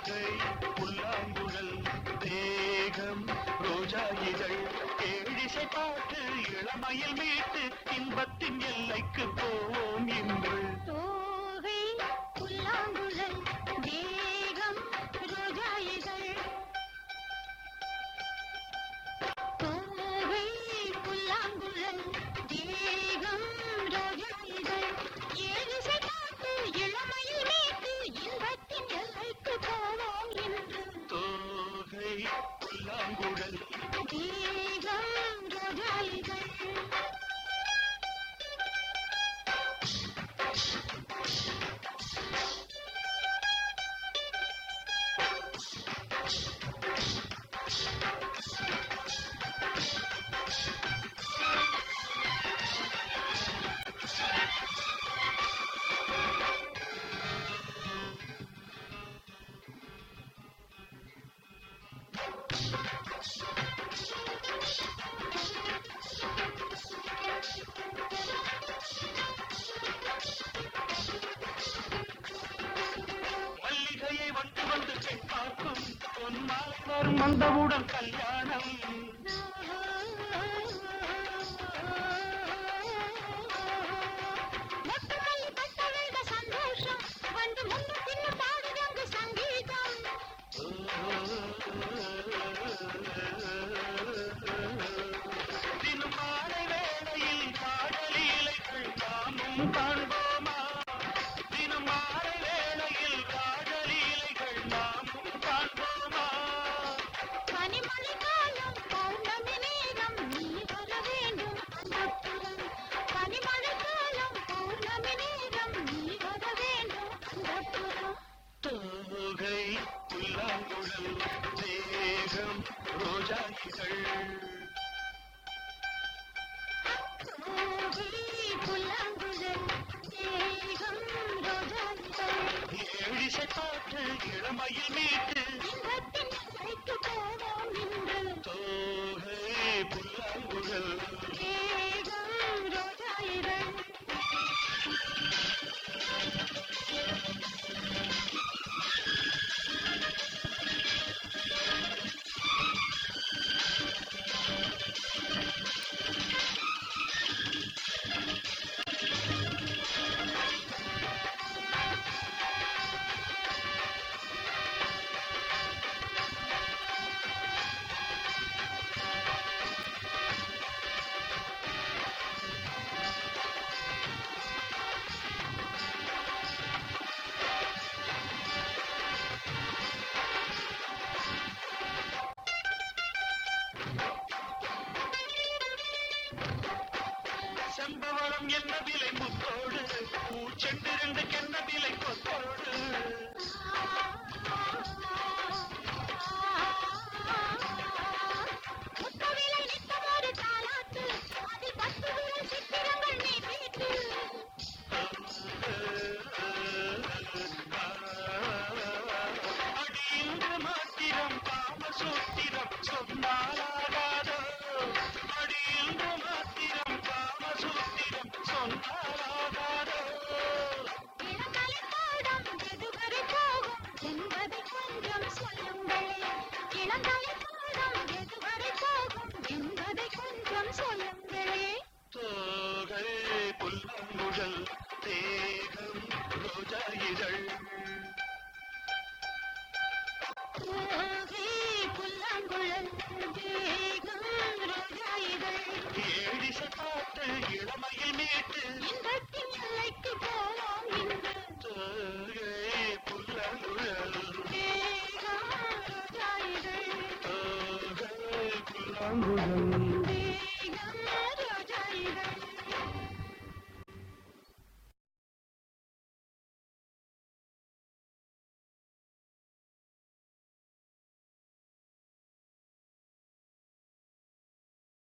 தோகை புல்லாங்குழல் தேகம் ரோஜா இதழ் ஏழிசை பாட்டு இளமையில் மீட்டு இன்பத்தின் எல்லைக்கு போவோம் இன்று தோகை புல்லாங்குழல் தேகம் ரோஜா இதழ் தோகை புல்லாங்குழல் தேகம் ரோஜா இதழ் ஏழிசை பாட்டு இளமையில் மீட்டு இன்பத்தின் எல்லைக்கு போவோம் என்று தோகை புல்லாங்குழல் தேகம் ரோஜா இதழ் மல்லிகையை வந்து வந்து பெண் பார்க்கும் பொன்மாலை வரும் வந்தவுடன் கல்யாணம் மொத்தமல்லி பட்டவள்க சந்தோஷம் வந்து முன்ன பின்ன பாடுதங்கு சங்கீதம் தினம் மாலை வேளையில் காதலீலைகள் நாமும் காண்போமா தினம் மாலை வேளையில் காதலீலைகள் நாமும் காண்போமா பனிமழை காலம் பௌர்ணமி நேரம் நீ வர வேண்டும் அந்தப்புறம் பனிமழை காலம் பௌர்ணமி நேரம் நீ வர வேண்டும் அந்தப்புறம் தோகை புல்லாங்குழல் தேகம் ரோஜா இதழ் தோகை புல்லாங்குழல் தேகம் ரோஜா இதழ் ஏழிசை பாட்டு இளமையில் மீட்டு இன்பத்தின் எல்லைக்கு போவோம் இன்று தோகை புல்லாங்குழல் தேகம் ரோஜா இதழ் செம்பவளம் என்ன விலை முத்தோடு பூச்செண்டிரண்டு கென்ன விலை கொத்தோடு முத்தவிலை நித்தமொரு தாலாட்டு அதில் பத்து விரல் சித்திரங்கள் நீ தீட்டு அடி இன்று மாத்திரம் காமசூத்திரம் சொன்னாலாகாதோ அடி இன்று மாத்திரம் காமசூத்திரம் சொன்னாலாகாதோ இளங்கலை பாடம் எதுவரை போகும் என்பதை கொஞ்சம் சொல்லுங்களே இளங்கலை பாடம் எதுவரை போகும் என்பதை கொஞ்சம் சொல்லுங்களே தோகை புல்லாங்குழல் தேகம் ரோஜா இதழ்